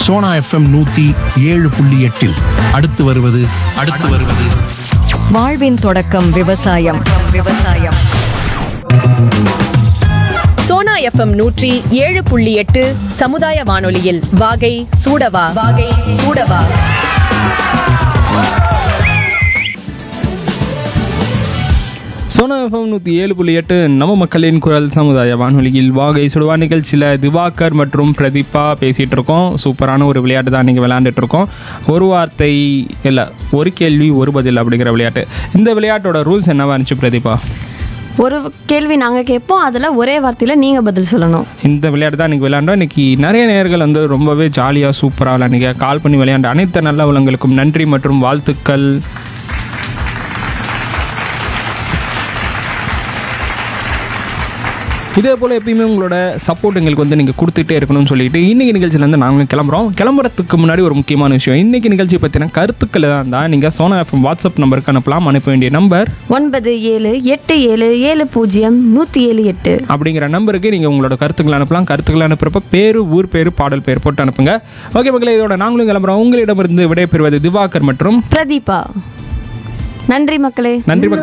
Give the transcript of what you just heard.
Sona FM நூத்தி ஏழு புள்ளி எட்டில் அடுத்து வருவது அடுத்து வருவது வாழ்வின் தொடக்கம் விவசாயம் விவசாயம் சோனா எஃப்எம் நூற்றி ஏழு புள்ளி எட்டு சமுதாய வானொலியில் வாகை சூடவா வாகை சூடவா சோனா எஃப்எம் நூற்றி ஏழு புள்ளி எட்டு நம்ம மக்களின் குரல் சமுதாய வானொலியில் வாகை சுடுவா நிகழ்ச்சியில் திவாகர் மற்றும் பிரதீபா பேசிகிட்டு இருக்கோம் சூப்பரான ஒரு விளையாட்டு தான் நீங்கள் விளையாண்டுட்டு இருக்கோம் ஒரு வார்த்தை இல்லை ஒரு கேள்வி ஒரு பதில் அப்படிங்கிற விளையாட்டு இந்த விளையாட்டோட ரூல்ஸ் என்னவா இருந்துச்சு பிரதீபா ஒரு கேள்வி நாங்கள் கேட்போம் அதில் ஒரே வார்த்தையில் நீங்கள் பதில் சொல்லணும் இந்த விளையாட்டு தான் இன்றைக்கி விளையாண்டோம் இன்றைக்கி நிறைய நேயர்கள் வந்து ரொம்பவே ஜாலியாக சூப்பராக விளையாண்டிங்க கால் பண்ணி விளையாண்ட அனைத்து நல்ல உள்ளங்களுக்கும் நன்றி மற்றும் வாழ்த்துக்கள் இதே போல் எப்பயுமே உங்களோட சப்போர்ட் எங்களுக்கு வந்து நீங்கள் கொடுத்துட்டே இருக்கணும்னு சொல்லிட்டு இன்றைக்கி நிகழ்ச்சியிலேருந்து நாங்கள் கிளம்புறோம் கிளம்புறதுக்கு முன்னாடி ஒரு முக்கியமான விஷயம் இன்றைக்கி நிகழ்ச்சி பற்றின கருத்துக்களை தான் தான் நீங்கள் சோனா எஃப்எம் வாட்ஸ்அப் நம்பருக்கு அனுப்பலாம் அனுப்ப வேண்டிய நம்பர் ஒன்பது ஏழு எட்டு ஏழு ஏழு பூஜ்ஜியம் நூற்றி ஏழு எட்டு அப்படிங்கிற நம்பருக்கு நீங்கள் உங்களோட கருத்துக்களை அனுப்பலாம் கருத்துக்களை அனுப்புறப்ப பேர் ஊர் பேர் பாடல் பேர் போட்டு அனுப்புங்க ஓகே மக்களே இதோட நாங்களும் கிளம்புறோம் உங்களிடமிருந்து விடைபெறுவது திவாகர் மற்றும் பிரதீபா நன்றி மக்களே நன்றி மக்களே